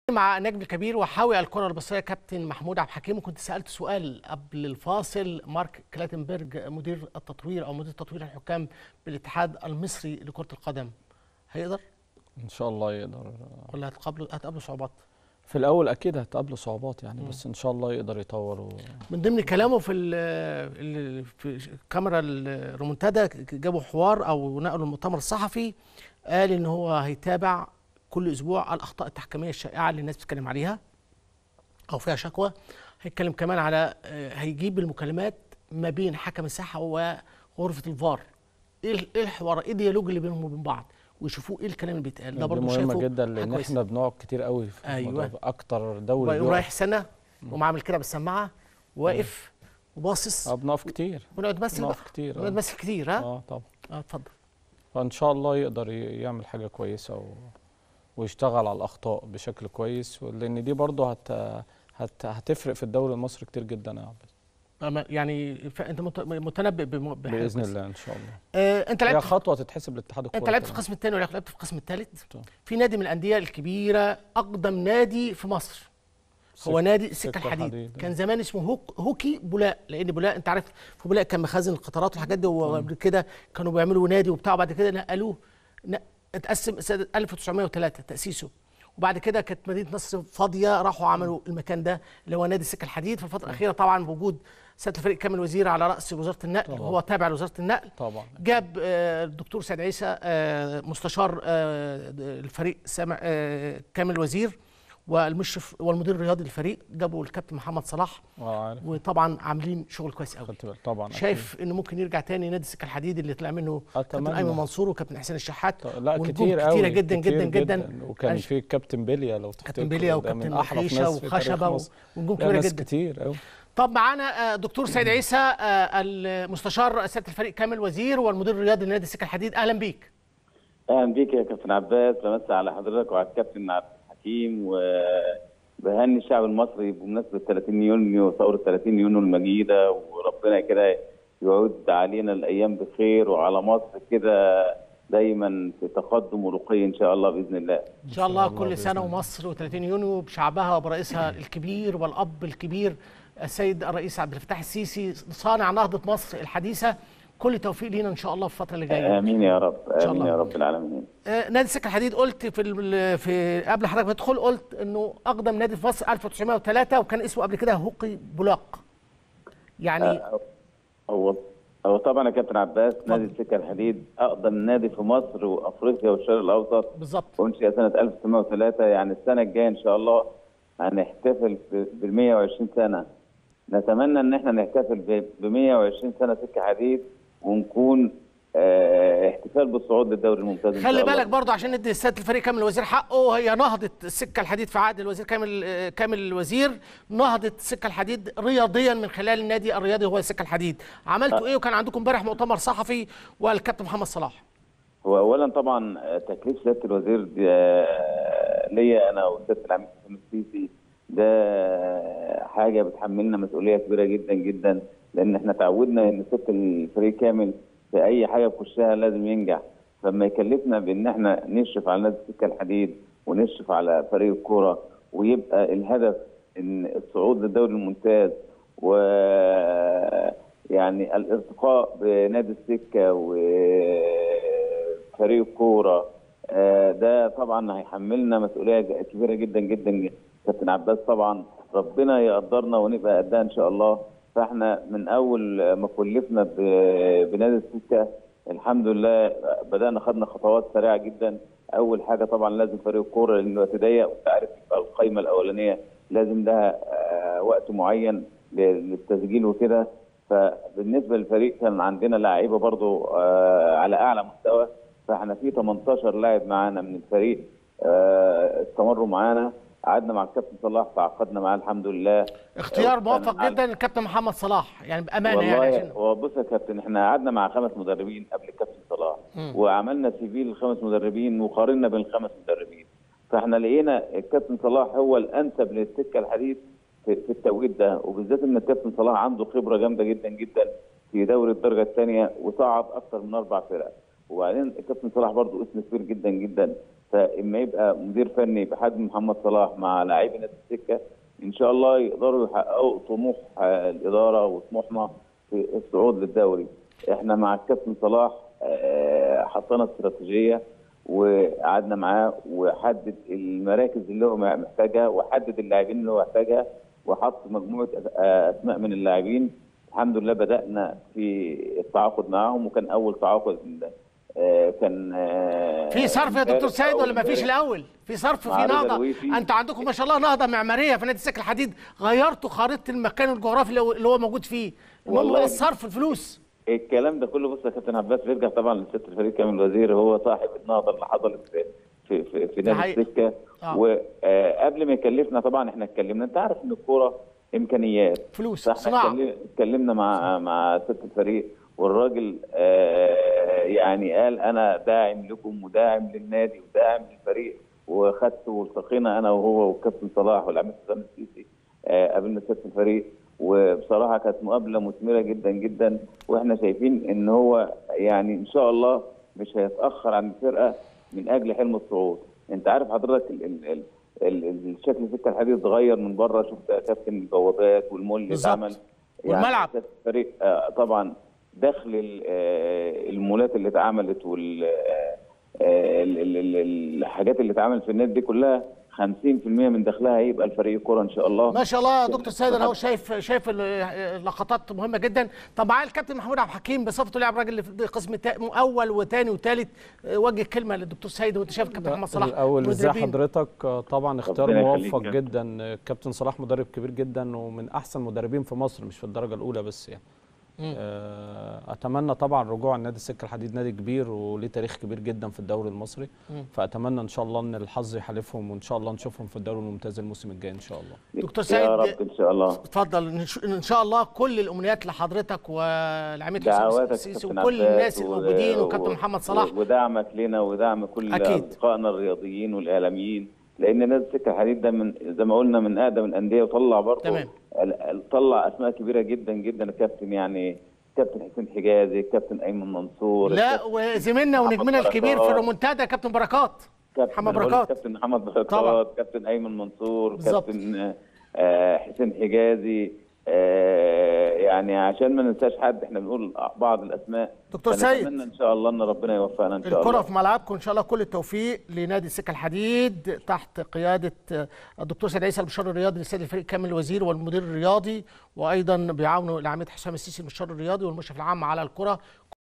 مع نجم الكبير وحاوي الكرة المصرية كابتن محمود عبد الحكيم وكنت سألت سؤال قبل الفاصل مارك كلاتنبرج مدير التطوير أو مدير تطوير الحكام بالاتحاد المصري لكرة القدم هيقدر ان شاء الله يقدر ولا هتقابله هتقابله صعوبات؟ في الاول اكيد هتقابله صعوبات يعني بس ان شاء الله يقدر يطور و... من ضمن كلامه في ال ال في كاميرا الرومنتادا جابوا حوار او نقلوا المؤتمر الصحفي قال ان هو هيتابع كل اسبوع الاخطاء التحكيميه الشائعه اللي الناس بتتكلم عليها او فيها شكوى هيتكلم كمان على آه، هيجيب المكالمات ما بين حكم الساحه وغرفه الفار ايه ال- ايه الحوار ايه الديالوج اللي بينهم وبين بعض ويشوفوا ايه الكلام اللي بيتقال ده دي برضه مهمه شايفه جدا حاجة لان كويسة. احنا بنقعد كتير قوي في أيوة. الموضوع ده. اكتر دوري ويقوم بيقف. رايح سنه وقوم عامل كده بالسماعه واقف وباصص اه بنقف كتير ونقعد نمثل بقى بنقف كتير ونقعد اه نمثل كتير ها اه طبعا اه اتفضل فان شاء الله يقدر ي- يعمل حاجه كويسه و... ويشتغل على الاخطاء بشكل كويس لان دي برضه هت... هت... هتفرق في الدوري المصري كتير جدا يا عبد أما يعني ف- انت مت- متنبئ بم- بحاجة باذن كويسة. الله ان شاء الله آه انت هي لعبت خطوه تتحسب لاتحاد الكوره انت لعبت في كمان. القسم الثاني ولا لعبت في القسم الثالث طبعا. في نادي من الانديه الكبيره اقدم نادي في مصر هو سك- نادي السكه سكة الحديد الحديد. كان زمان اسمه هوك هوكي بولاق لان بولاق انت عارف في بولاق كان مخازن القطارات والحاجات دي وقبل كده كانوا بيعملوا نادي وبتاع وبعد كده نقلوه ن- اتقسم سنه 1903 تاسيسه وبعد كده كانت مدينه نصر فاضيه راحوا عملوا المكان ده اللي هو نادي السكه الحديد في الفتره الاخيره طبعا بوجود سياده الفريق كامل وزير على راس وزاره النقل طبعا. وهو تابع لوزاره النقل طبعا جاب آه، الدكتور سيد عيسى آه، مستشار آه، الفريق سامع آه، كامل وزير والمشرف والمدير الرياضي للفريق جابوا الكابتن محمد صلاح اه عارف وطبعا عاملين شغل كويس قوي خدت بالك طبعا أكيد. شايف انه ممكن يرجع تاني نادي السكه الحديد اللي طلع منه كابتن اتمنى ايمن منصور وكابتن حسين الشحات ط- لا ونجوم كتير كتيرة قوي جدا كتير جدا جدا وكان أش- في كابتن بيليا لو تفتكر كابتن بيليا وكابتن خيشه وخشبه و- ونجوم لا كبيره ناس جدا كتير قوي طب معانا آه، دكتور سيد عيسى آه، المستشار سياده الفريق كامل وزير والمدير الرياضي لنادي السكه الحديد اهلا بيك اهلا بيك يا كابتن عباس بمسي على حضرتك وعلى الكابتن عبد الحكيم وبهني الشعب المصري بمناسبه 30 يونيو ثوره 30 يونيو المجيده وربنا كده يعود علينا الايام بخير وعلى مصر كده دايما في تقدم ورقي ان شاء الله باذن الله. ان شاء الله الله كل بإذن سنه الله. ومصر و30 يونيو بشعبها وبرئيسها الكبير والاب الكبير السيد الرئيس عبد الفتاح السيسي صانع نهضه مصر الحديثه كل توفيق لينا ان شاء الله في الفتره اللي جايه امين يا رب شاء امين الله. يا رب العالمين. آه، نادي السكه الحديد قلت في ال- في قبل حضرتك ما تدخل قلت انه اقدم نادي في مصر 1903 وكان اسمه قبل كده هوقي بولاق يعني آه، هو هو طبعا يا كابتن عباس نادي السكه الحديد اقدم نادي في مصر وافريقيا والشرق الاوسط بالظبط وانشئ سنة 1903 يعني السنة الجاية إن شاء الله هنحتفل بال 120 سنة نتمنى إن إحنا نحتفل ب 120 سنة سكة حديد ونكون آه، احتفال بالصعود للدوري الممتاز إن خلي شاء الله. بالك برضه عشان ندي السيد الفريق كامل الوزير حقه هي نهضه السكه الحديد في عهد الوزير كامل آه، كامل الوزير نهضه السكه الحديد رياضيا من خلال النادي الرياضي هو السكه الحديد عملتوا ايه وكان عندكم امبارح مؤتمر صحفي والكابتن محمد صلاح هو أولا طبعا آه، تكليف سيادة الوزير دي، آه، ليا أنا وسيادة العميد حسين السيسي ده آه، حاجة بتحملنا مسؤولية كبيرة جدا جدا لأن إحنا تعودنا إن سيادة الفريق كامل في أي حاجة بخشها لازم ينجح فلما يكلفنا بان احنا نشرف على نادي السكه الحديد ونشرف على فريق الكوره ويبقى الهدف ان الصعود للدوري الممتاز و يعني الارتقاء بنادي السكه وفريق الكوره آه، ده طبعا هيحملنا مسؤوليه كبيره جدا جدا كابتن عباس طبعا ربنا يقدرنا ونبقى قدها ان شاء الله فاحنا من اول ما كلفنا ب- بنادي السكه الحمد لله بدانا خدنا خطوات سريعه جدا اول حاجه طبعا لازم فريق الكوره لانه وقت ضيق وانت عارف يبقى القايمه الاولانيه لازم لها آه، وقت معين ل- للتسجيل وكده فبالنسبه للفريق كان عندنا لاعيبه برضو آه، على اعلى مستوى فاحنا في 18 لاعب معانا من الفريق آه، استمروا معانا قعدنا مع الكابتن صلاح تعاقدنا معاه الحمد لله اختيار آه، موفق كان- جدا الكابتن محمد صلاح يعني بامانه يعني والله عشان هو بص يا كابتن احنا قعدنا مع خمس مدربين قبل الكابتن صلاح وعملنا سي في للخمس مدربين وقارنا بين الخمس مدربين فاحنا لقينا الكابتن صلاح هو الانسب للسكه الحديد في, في التوقيت ده وبالذات ان الكابتن صلاح عنده خبره جامده جدا جدا في دوري الدرجه الثانيه وصعد اكثر من اربع فرق وبعدين الكابتن صلاح برضه اسم كبير جدا جدا فاما يبقى مدير فني بحجم محمد صلاح مع لاعبي نادي السكه ان شاء الله يقدروا يحققوا طموح آه، الاداره وطموحنا في الصعود للدوري احنا مع الكابتن صلاح آه، حطينا استراتيجيه وقعدنا معاه وحدد المراكز اللي هو محتاجها وحدد اللاعبين اللي هو محتاجها وحط مجموعه أس- آه، اسماء من اللاعبين الحمد لله بدانا في التعاقد معاهم وكان اول تعاقد آه، كان آه، في صرف يا دكتور امبارح سيد أو ولا ما فيش امبارح. الاول في صرف في مع رضا نهضه الويفي. انتوا عندكم ما شاء الله نهضه معماريه في نادي السكه الحديد غيرتوا خريطه المكان الجغرافي اللي هو- اللي هو موجود فيه المهم والله هو الصرف الفوس الكلام ده كله بص يا كابتن عباس بيرجع طبعا للست الفريق كامل الوزير هو صاحب النهضه اللي حصلت في في في, في نادي حقيقي. السكه آه. وقبل ما يكلفنا طبعا احنا اتكلمنا انت عارف ان الكوره امكانيات فلوس فاحنا صناعه اتكلم- اتكلمنا مع مع ست الفريق والراجل آه يعني قال انا داعم لكم وداعم للنادي وداعم للفريق وخدت والتقينا انا وهو والكابتن صلاح والعميد حسام السيسي آه قابلنا ست الفريق وبصراحه كانت مقابله مثمره جدا جدا واحنا شايفين ان هو يعني ان شاء الله مش هيتاخر عن الفرقه من اجل حلم الصعود انت عارف حضرتك ال ال ال ال- ال- الشكل سكه الحديد اتغير من بره شفت يا كابتن البوابات والمول اللي بالظبط. اتعمل والملعب. يعني الفريق آه، طبعا دخل ال- آه، المولات اللي اتعملت وال آه، آه، ال- ال- ال- الحاجات اللي اتعملت في النادي دي كلها 50% من دخلها هيبقى الفريق كوره ان شاء الله ما شاء الله يا دكتور سيد انا هو شايف شايف ال- اللقطات مهمه جدا طب معايا الكابتن محمود عبد الحكيم بصفته لاعب راجل في قسم تا- اول وثاني وثالث وجه كلمه للدكتور سيد وانت شايف الكابتن محمد صلاح الاول ازاي مدربين. حضرتك آه، طبعا اختيار ربنا يخليك موفق يا جدا آه، كابتن صلاح مدرب كبير جدا ومن احسن المدربين في مصر مش في الدرجه الاولى بس يعني آه، اتمنى طبعا رجوع النادي السكه الحديد نادي كبير وليه تاريخ كبير جدا في الدوري المصري فاتمنى ان شاء الله ان الحظ يحالفهم وان شاء الله نشوفهم في الدوري الممتاز الموسم الجاي ان شاء الله دكتور سيد يا رب ان شاء الله اتفضل إن- ان شاء الله كل الامنيات لحضرتك والعميد حسام دعواتك السيسي كابتن وكل عباس الناس و- الموجودين و- وكابتن محمد صلاح و- ودعمك لنا ودعم كل أكيد. اصدقائنا الرياضيين والاعلاميين لان نادي السكه الحديد ده من زي ما قلنا من اقدم الانديه وطلع برضه تمام. ال- ال- طلع اسماء كبيره جدا جدا الكابتن يعني كابتن حسين حجازي الكابتن ايمن منصور لا الكابتن وزميلنا محمد ونجمنا الكبير في بركات. الرومونتادا كابتن بركات كابتن محمد أنا بقول بركات. كابتن محمد بركات طبعا. كابتن ايمن منصور بالظبط. كابتن آه، حسين حجازي آه، يعني عشان ما ننساش حد احنا بنقول بعض الاسماء دكتور فنتمنى سيد. ان شاء الله ان ربنا يوفقنا ان شاء الكرة الله في ملعبكم ان شاء الله كل التوفيق لنادي السكه الحديد تحت قياده آه، الدكتور سيد عيسى المشار الرياضي لسيد الفريق كامل الوزير والمدير الرياضي وايضا بيعاونوا العميد حسام السيسي المشار الرياضي والمشرف العام على الكره